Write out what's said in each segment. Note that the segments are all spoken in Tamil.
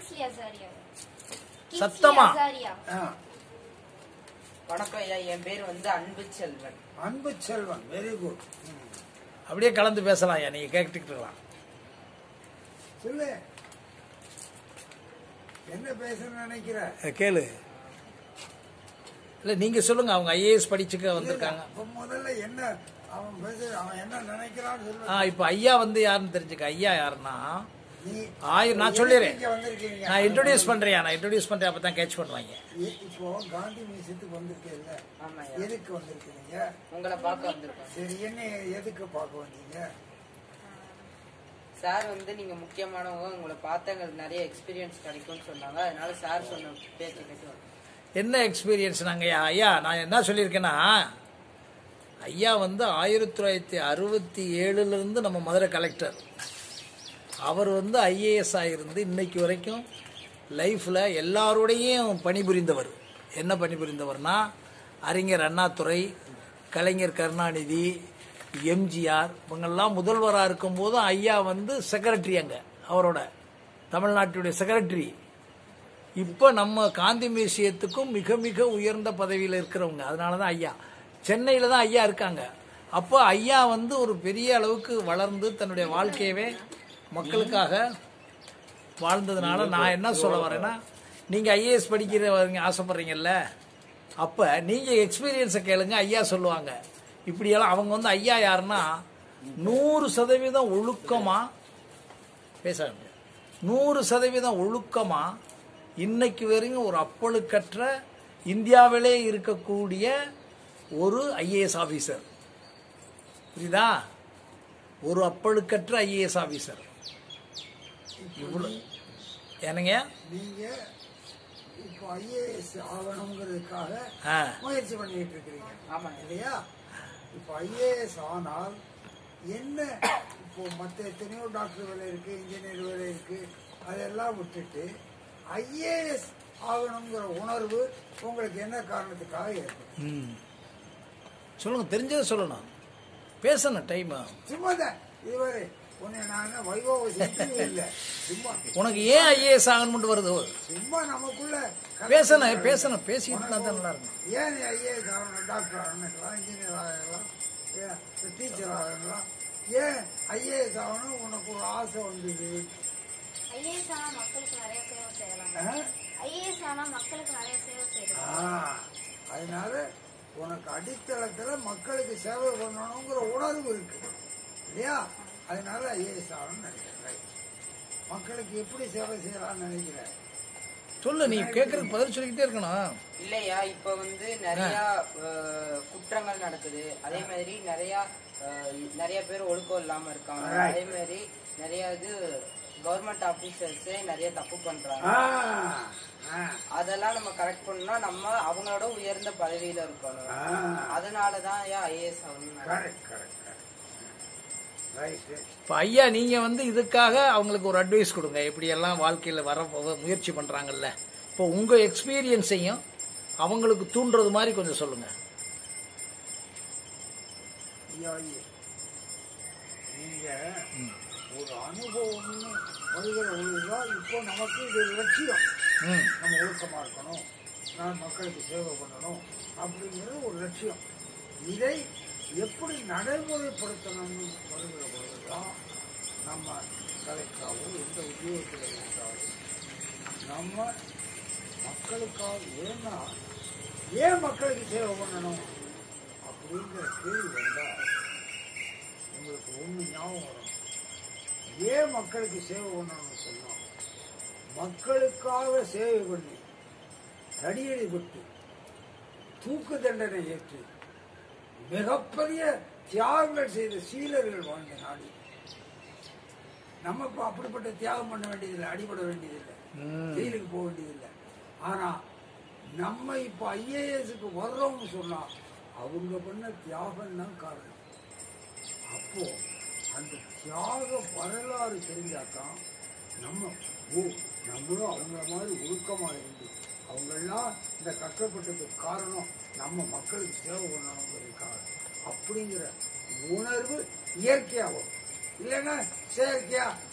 கிங்ஸ்லி அசாரியா சத்தமா? அசாரியா ஆ, வணக்கம் ஐயா என் பேர் வந்து அன்பு செல்வன் அன்பு செல்வன் வெரி குட் அப்படியே கலந்து பேசலாம் ஐயா நீங்க கேட்டுக்கிட்டு இருக்கலாம் சொல்லு என்ன பேசணும்னு நினைக்கிற அஹ் கேளு இல்ல நீங்க சொல்லுங்க அவங்க ஐஏஎஸ் படிச்சுக்க வந்திருக்காங்க இப்ப முதல்ல என்ன அவன் பேச அவன் என்ன நினைக்கிறான்னு சொல்லு ஆ இப்ப ஐயா வந்து யாருன்னு தெரிஞ்சுக்க ஐயா யாருன்னா நீ ஆயிரம் நான் எதுக்கு சொல்லிடுறேன் இங்க வந்திருக்கீங்க நான் இன்ட்ரோடியூஸ் பண்றேன் நான் இன்ட்ரோடியூஸ் பண்றேன் அப்பதான் கேட்ச் பண்ணுவாங்க இ- இப்போ காந்தி மியூசியத்துக்கு வந்திருக்கீல்ல ஆமா ஐயா எதுக்கு வந்திருக்கீங்க உங்களை பார்க்க வந்திருக்கோம் சரி என்ன எதுக்கு பார்க்க வந்தீங்க சார் வந்து நீங்க முக்கியமானவங்க உங்களை பார்த்தா எங்களுக்கு நிறைய எக்ஸ்பீரியன்ஸ் கிடைக்கும்னு சொன்னாங்க அதனால சார் சொன்ன பேச்சு கேட்டு வந்தோம். என்ன எக்ஸ்பீரியன்ஸ் நாங்க ஐயா ஐயா நான் என்ன சொல்லியிருக்கேன்னா ஐயா வந்து ஆயிரத்தி தொள்ளாயிரத்தி அறுபத்தி ஏழுல இருந்து நம்ம மதுரை கலெக்டர் அவர் வந்து ஐஏஎஸ் ஆகிருந்து இன்னைக்கு வரைக்கும் லைஃப்ல எல்லாரோடையும் பணிபுரிந்தவர் என்ன பணிபுரிந்தவர்னா அறிஞர் அண்ணாதுரை கலைஞர் கருணாநிதி எம்ஜிஆர் இவங்கெல்லாம் முதல்வராக இருக்கும்போது ஐயா வந்து செக்ரட்டரி அங்க அவரோட தமிழ்நாட்டுடைய செக்ரட்டரி இப்போ நம்ம காந்தி மியூசியத்துக்கும் மிக மிக உயர்ந்த பதவியில் இருக்கிறவங்க அதனால தான் ஐயா சென்னையில் தான் ஐயா இருக்காங்க அப்போ ஐயா வந்து ஒரு பெரிய அளவுக்கு வளர்ந்து தன்னுடைய வாழ்க்கையவே மக்களுக்காக வாழ்ந்ததுனால நான் என்ன சொல்ல வரேன்னா நீங்கள் ஐஏஎஸ் படிக்கிறவங்க ஆசைப்படுறீங்கல்ல அப்போ நீங்கள் எக்ஸ்பீரியன்ஸை கேளுங்க ஐயா சொல்லுவாங்க இப்படியெல்லாம் அவங்க வந்து ஐயா யாருன்னா நூறு சதவீதம் ஒழுக்கமாக பேச நூறு சதவீதம் ஒழுக்கமா இன்னைக்கு வரைக்கும் ஒரு அப்பழுக்கற்ற இந்தியாவிலே இருக்கக்கூடிய ஒரு ஐஏஎஸ் ஆபீசர் புரியுதா ஒரு அப்பழுக்கற்ற ஐஏஎஸ் ஆபீசர் இவ்வளவு என்னங்க நீங்க இப்போ ஐஏஎஸ் ஆகணுங்கிறதுக்காக ஆ முயற்சி பண்ணிட்டு இருக்கிறீங்க ஆமாங்க. இல்லையா இப்போ ஐஏஎஸ் ஆனால் என்ன இப்போ மற்ற எத்தனையோ டாக்டர் வேலை இருக்கு இன்ஜினியர் வேலை இருக்கு அதெல்லாம் விட்டுட்டு ஐஏஎஸ் ஆகணுங்கிற உணர்வு உங்களுக்கு என்ன காரணத்துக்காக ஏற்படும் ம் சொல்லுங்க தெரிஞ்சதை சொல்லணும் பேசணும் டைம் சும்மா தான் இதுவரை உன்னை நான் வைபவ செஞ்சது இல்லை சும்மா உனக்கு ஏன் ஐஏஎஸ் ஆகணும்னு வருது சும்மா நமக்குள்ள பேசணும் பேசணும் பேசிக்கிட்டு இருந்தா தான் நல்லா இருக்கும் ஏன் நீ ஐஏஎஸ் ஆகணும் டாக்டர் ஆகணும் இன்ஜினியர் ஆகலாம் டீச்சர் ஆகலாம் ஏன் ஐஏஎஸ் ஆகணும் உனக்கு ஒரு ஆசை வந்தது ஐஏஎஸ் ஆனா மக்களுக்கு நிறைய சேவை செய்யலாம் ஆ? ஐஏஎஸ் ஆனா மக்களுக்கு நிறைய சேவை செய்யலாம் ஆ, அதனால உனக்கு அடித்தளத்துல மக்களுக்கு சேவை பண்ணணுங்கிற உணர்வு இருக்கு இல்லையா அதனால ஐஏஎஸ் ஆகணும்னு நினைக்கிறேன் Right. மக்களுக்கு எப்படி சேவை செய்யலாம்னு நினைக்கிறேன் சொல்லு நீ கேட்கறதுக்கு பதில் சொல்லிக்கிட்டே இருக்கணும் இல்லையா இப்ப வந்து நிறைய அஹ், குற்றங்கள் நடக்குது அதே மாதிரி நிறைய அஹ், நிறைய பேர் ஒழுக்கம் இல்லாம இருக்காங்க Right. அதே மாதிரி நிறைய இது கவர்மெண்ட் ஆபீசர்ஸே நிறைய தப்பு பண்றாங்க ஆ, ஆ, அதெல்லாம் நம்ம கரெக்ட் பண்ணா நம்ம அவங்களோட உயர்ந்த பதவியில இருக்கணும் ஆ. அதனாலதான் ஏன் ஐஏஎஸ் ஆகணும் கரெக்ட் கரெக்ட் கரெக்ட் ரைட்டு இப்போ ஐயா நீங்க வந்து இதுக்காக அவங்களுக்கு ஒரு அட்வைஸ் கொடுங்க எப்படி எல்லாம் வாழ்க்கையில வர வ- முயற்சி பண்றாங்கல்ல இப்போ உங்க எக்ஸ்பீரியன்ஸையும் அவங்களுக்கு தூண்டுறது மாதிரி கொஞ்சம் சொல்லுங்க ஐயா ஐயா நீங்க ஒரு அனுபவம்னு வருகிற பொழுதுதான் இப்போ நமக்கு இது ஒரு லட்சியம் ம் நம்ம ஒழுக்கமா இருக்கணும் நான் மக்களுக்கு சேவை பண்ணணும் அப்படிங்கிறது ஒரு லட்சியம் இதை எப்படி நடைமுறைப்படுத்தணும்னு வருகிற பொழுதுதான் நம்ம கலெக்டராகவோ எந்த உத்தியோகத்தில் இருந்தாலும் நம்ம மக்களுக்காக ஏன்னா ஏன் மக்களுக்கு சேவை பண்ணணும் அப்படிங்கிற கேள்வி வந்தால் உங்களுக்கு ஒன்று ஞாபகம் வரும் ஏன் மக்களுக்கு சேவை பண்ணணும்னு சொன்னோம் மக்களுக்காக சேவை பண்ணி தடியடி பட்டு தூக்கு தண்டனை ஏற்று மிகப்பெரிய தியாகங்கள் செய்த சீலர்கள் வாழ்ந்த நாடு நம்ம இப்ப அப்படிப்பட்ட தியாகம் பண்ண வேண்டியதில்லை அடிபட வேண்டியதில்லை ஜெயிலுக்கு போக வேண்டியதில்லை ஆனா நம்ம இப்ப ஐஏஎஸ்க்கு வர்றோம்னு சொன்னா அவங்க பண்ண தியாகம் தான் காரணம் அப்போ அந்த தியாக வரலாறு தெரிஞ்சாதான் நம்ம ஓ நம்மளும் அவங்கள மாதிரி ஒழுக்கமா இருந்து அவங்கெல்லாம் இந்த கஷ்டப்பட்டதுக்கு காரணம் நம்ம மக்களுக்கு சேவை பண்ணணுங்கிறதுக்காக அப்படிங்கிற உணர்வு இயற்கையா வரும் இல்லைன்னா செயற்கையா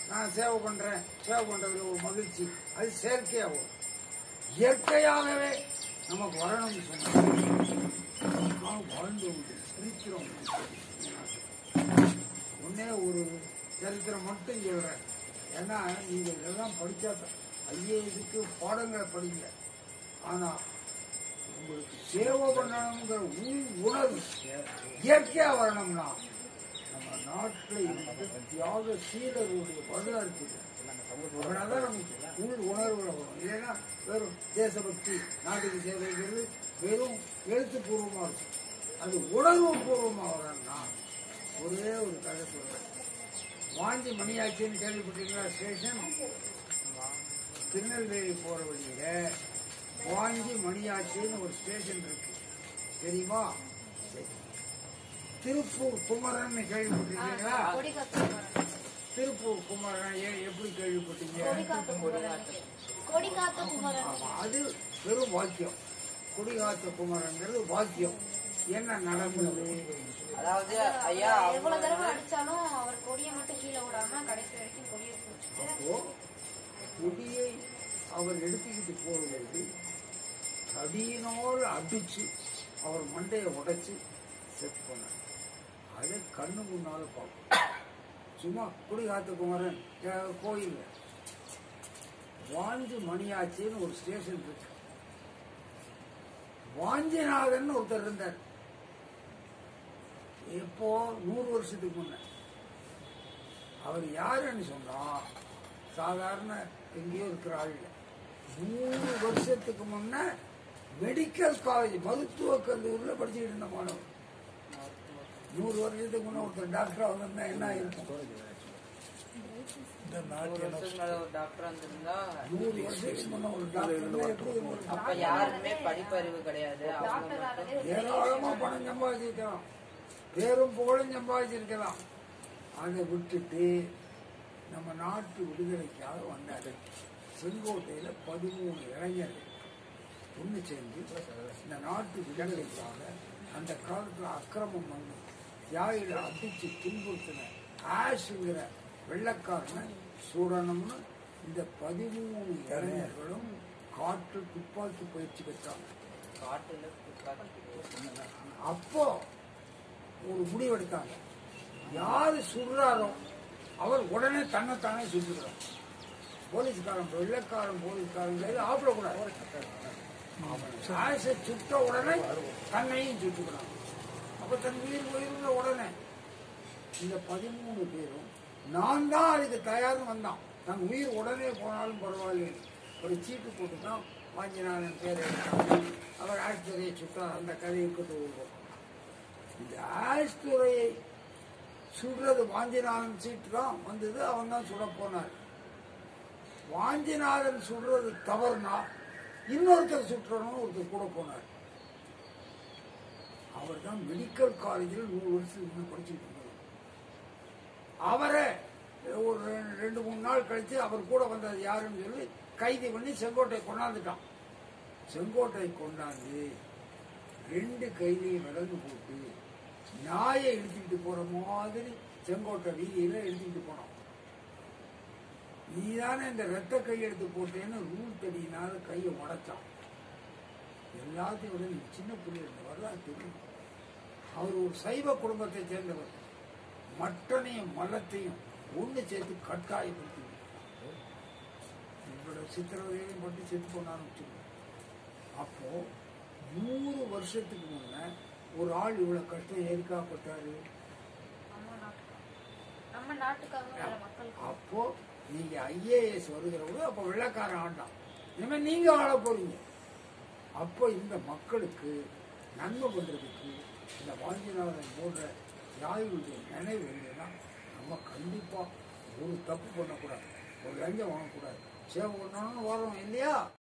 நான் சேவை பண்றேன் சேவை பண்றதுல ஒரு மகிழ்ச்சி அது செயற்கையா வரும் இயற்கையாகவே நமக்கு வரணும்னு சொன்னாங்க நாம் வாழ்ந்து உண்டு சரித்திரம் உண்டு. ஒன்னே ஒரு சரித்திரம் மட்டும் சொல்றேன் ஏன்னா நீங்க இதெல்லாம் படிச்சா ஐஏஎஸ்க்கு பாடங்களை படிங்க ஆனா உங்களுக்கு சேவை பண்ணணுங்கிற உள் உணர்வு இயற்கையா வரணும்னா நம்ம நாட்டில் இருந்த தியாக சீலருடைய வரலாறு இருக்குது அதனாலதான் நமக்கு உள் உணர்வுல வரும் இல்லைன்னா வெறும் தேசபக்தி நாட்டுக்கு சேவைங்கிறது வெறும் எழுத்துப்பூர்வமா இருக்கும் அது உணர்வு பூர்வமா வரணும்னா ஒரே ஒரு கதை சொல்றேன் வாஞ்சி மணியாச்சின்னு கேள்விப்பட்டீங்களா ஸ்டேஷன் திருநெல்வேலி போற வழியில வாஞ்சி மணியாச்சின்னு ஒரு ஸ்டேஷன் இருக்கு தெரியுமா சரி. திருப்பூர் குமரன் கேள்விப்பட்டிருக்கீங்களா கொடிகாத்து குமரன் திருப்பூர் குமரன் ஏன் எப்படி கேள்விப்பட்டீங்க கொடிகாத்து குமரன் கொடிகாத்து குமரன் ஆமா, அது வெறும் வாக்கியம் குடிகாத்த குமரங்கிறது வாக்கியம் என்ன நடந்தது அதாவது ஐயா எவ்வளவு தடவை அவங்க அடிச்சாலும் அவர் கொடியை மட்டும் கீழே விடாம கடைசி வரைக்கும் கொடியை பிடிச்சிட்டு அப்போ கொடியை அவர் எடுத்துக்கிட்டு போகும்போது தடியினோடு அடிச்சு அவர் மண்டையை உடைச்சு செட் பண்ணார் அதை கண்ணு முன்னால பார்க்கும் சும்மா குடிகாத்த குமரன் அஹ், கோயில்ல வாஞ்சி மணியாச்சின்னு ஒரு ஸ்டேஷன் இருக்கு வாஞ்சிநாதன் ஒருத்தர் இருந்தார் எப்போ நூறு வருஷத்துக்கு முன்ன அவர் யாருன்னு சொன்னா சாதாரண எங்கேயோ இருக்கிற ஆள் இல்ல. நூறு வருஷத்துக்கு முன்ன மெடிக்கல் காலேஜ் மருத்துவ கல்லூரியில் படிச்சுக்கிட்டு இருந்த மாணவர் நூறு வருஷத்துக்கு முன்ன ஒருத்தர் டாக்டரா வந்திருந்தா என்ன இருக்கும் இந்த நூறு நாட்டிய வருஷத்துக்கு மேல ஒரு டாக்டர் வந்திருந்தா நூறு வருஷத்துக்கு முன்ன ஒரு டாக்டர் எப்படி ஒரு அப்ப யாருமே படிப்பறிவு கிடையாது அவங்க டாக்டர் மட்டும் ஆகவே ஏராளமா பணம் சம்பாதிச்சிருக்கலாம் பேரும் புகழும் சம்பாதிச்சிருக்கலாம் அதை விட்டுட்டு நம்ம நாட்டு விடுதலைக்காக வந்தாரு செங்கோட்டையில பதிமூணு இளைஞர்கள் ஒன்று சேர்ந்து இந்த நாட்டு விடுதலைக்காக அந்த காலத்துல அக்கிரமம் பண்ணி தியாகிகளை அடிச்சு துன்புறுத்தின ஆஷுங்கிற வெள்ளக்காரனை சூடணும்னு இந்த பதிமூணு இளைஞர்களும் காற்று துப்பாக்கி பயிற்சி பெற்றாங்க காட்டுல துப்பாக்கி அப்போ ஒரு முடிவெடுத்தாங்க யாரு சுடுறாரோ அவர் உடனே தன்னைத்தானே சுட்டுக்கிறார் போலீஸ்காரன் வெள்ளைக்காரன் போலீஸ்காரன் ஆப்பிடக்கூடாது அவன் சாயசை சுட்ட உடனே தன்னையும் சுட்டுக்கிறான் அப்ப தன் உயிர் உயிருந்த உடனே இந்த பதிமூணு பேரும் நான் தான் அதுக்கு தயார்னு வந்தான் தன் உயிர் உடனே போனாலும் பரவாயில்லை ஒரு சீட்டு போட்டு தான் வாஞ்சிநாதன் பேரை எடுத்தாங்க. அவர் ஆஷ்துரையை சுட்டார் அந்த கதை இருக்கட்டும் விடுவோம். இந்த ஆஷ்துரையை சுடுறது வாஞ்சிநாதன் சீட்டு தான் வந்தது அவன் தான் சுட போனார் வாஞ்சிநாதன் சுடுறது தவறுனா இன்னொருத்தர் சுற்றணும் ஒருத்தர் கூட போனார் அவர் தான் மெடிக்கல் காலேஜில் நூறு வருஷம் இன்னும் படிச்சுட்டு இருந்தார் அவரை ஒரு ரெண்டு- ரெண்டு மூணு நாள் கழிச்சு அவர் கூட வந்தது யாருன்னு சொல்லி கைது பண்ணி செங்கோட்டை கொண்டாந்துட்டான் செங்கோட்டை கொண்டாந்து ரெண்டு கையிலையும் விலங்கு போட்டு நாயை இழுத்துக்கிட்டு போற மாதிரி செங்கோட்டை வீதியில இழுத்துக்கிட்டு போனான் நீதானே இந்த ரத்த கையெழுத்து போட்டேன்னு ரூல் தடியினால கையை உடைச்சான் எல்லாத்தையும் விட நீ சின்ன பிள்ளை இருந்த வரலாறு தெரியும் அவர் ஒரு சைவ குடும்பத்தை சேர்ந்தவர் மட்டனையும் மலத்தையும் ஒண்ணு சேர்த்து கட்டாயப்படுத்தி இவரோட சித்திரவதையும் பட்டு செத்து போனான்னு வச்சுக்கோங்க அப்போ நூறு வருஷத்துக்கு முன்ன ஒரு ஆள் இவ்வளவு கஷ்டம் எதுக்காகப்பட்டாரு நம்ம நாட்டுக்காக நம்ம நாட்டுக்காக வேற மக்களுக்கு அப்போ நீங்க ஐஏஎஸ் வருகிறவங்க அப்போ வெள்ளக்காரன் ஆண்டான் இனிமே நீங்க ஆள போறீங்க அப்போ இந்த மக்களுக்கு நன்மை பண்றதுக்கு இந்த வாஞ்சிநாதன் போன்ற தியாகிகளுடைய நினைவு இல்லைன்னா நம்ம கண்டிப்பா ஒரு தப்பு பண்ணக்கூடாது ஒரு லஞ்சம் வாங்கக்கூடாது சேவை பண்ணணும்னு வரோம் இல்லையா